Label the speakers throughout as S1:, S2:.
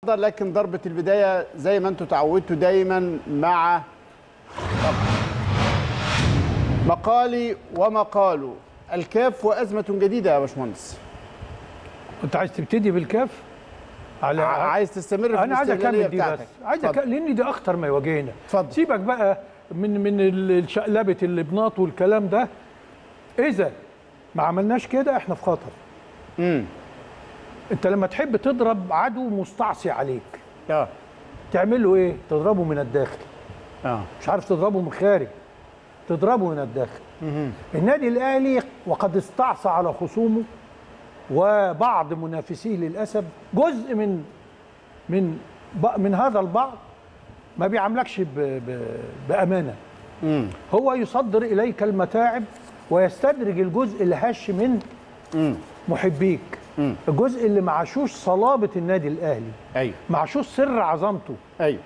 S1: النهارده لكن ضربه البدايه زي ما انتم تعودتوا دايما مع مقالي ومقاله الكاف وازمه جديده يا باشمهندس
S2: انت عايز تبتدي بالكاف على
S1: عايز تستمر في
S2: انا عايز
S1: الاستغلالية
S2: اكمل دي بس
S1: بتاعتك
S2: عايز
S1: اتفضل.
S2: أكمل لان دي اخطر ما يواجهنا
S1: اتفضل.
S2: سيبك بقى من من ال- شقلبه الابناط والكلام ده اذا ما عملناش كده احنا في خطر
S1: امم
S2: انت لما تحب تضرب عدو مستعصي عليك
S1: اه
S2: تعمل له ايه تضربه من الداخل
S1: اه
S2: مش عارف تضربه من الخارج تضربه من الداخل النادي الاهلي وقد استعصى على خصومه وبعض منافسيه للاسف جزء من من ب- من هذا البعض ما بيعاملكش ب- ب- بامانه
S1: امم
S2: هو يصدر اليك المتاعب ويستدرج الجزء اللي هش من
S1: امم
S2: محبيك
S1: مم.
S2: الجزء اللي معشوش صلابه النادي الاهلي
S1: ايوه
S2: معشوش سر عظمته
S1: ايوه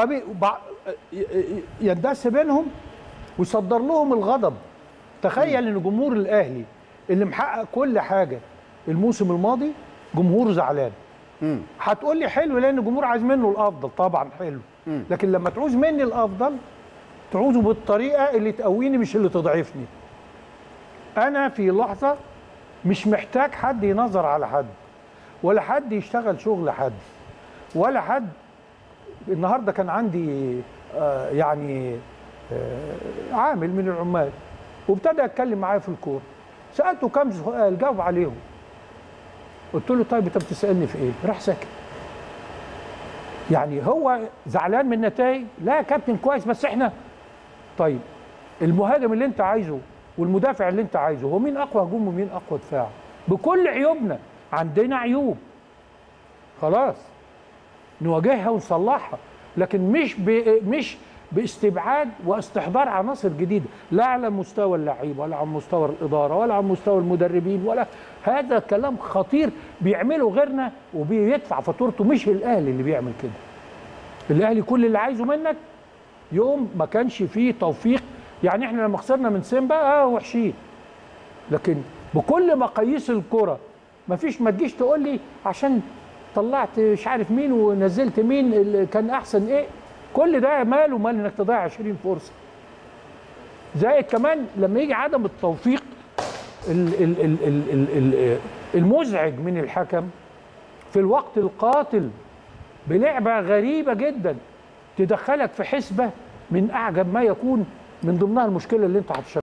S2: فيندس بينهم ويصدر لهم الغضب تخيل ان جمهور الاهلي اللي محقق كل حاجه الموسم الماضي جمهوره زعلان
S1: امم
S2: هتقول لي حلو لان الجمهور عايز منه الافضل طبعا حلو
S1: مم.
S2: لكن لما تعوز مني الافضل تعوزه بالطريقه اللي تقويني مش اللي تضعفني انا في لحظه مش محتاج حد ينظر على حد ولا حد يشتغل شغل حد ولا حد النهارده كان عندي آه، يعني آه، عامل من العمال وابتدى يتكلم معايا في الكوره سالته كم سؤال جاوب عليهم قلت له طيب انت بتسالني في ايه راح ساكت يعني هو زعلان من النتائج لا يا كابتن كويس بس احنا طيب المهاجم اللي انت عايزه والمدافع اللي انت عايزه هو مين اقوى هجوم ومين اقوى دفاع بكل عيوبنا عندنا عيوب خلاص نواجهها ونصلحها لكن مش ب... مش باستبعاد واستحضار عناصر جديده لا على مستوى اللعيبه ولا على مستوى الاداره ولا على مستوى المدربين ولا هذا كلام خطير بيعمله غيرنا وبيدفع فاتورته مش الاهلي اللي بيعمل كده الاهلي كل اللي عايزه منك يوم ما كانش فيه توفيق يعني احنا لما خسرنا من سيمبا اه وحشين لكن بكل مقاييس الكره مفيش ما تجيش تقول لي عشان طلعت مش عارف مين ونزلت مين اللي كان احسن ايه كل ده ماله مال انك تضيع 20 فرصه زائد كمان لما يجي عدم التوفيق ال- ال- ال- ال- ال- ال- المزعج من الحكم في الوقت القاتل بلعبه غريبه جدا تدخلك في حسبه من اعجب ما يكون من ضمنها المشكله اللي انت هتشرحها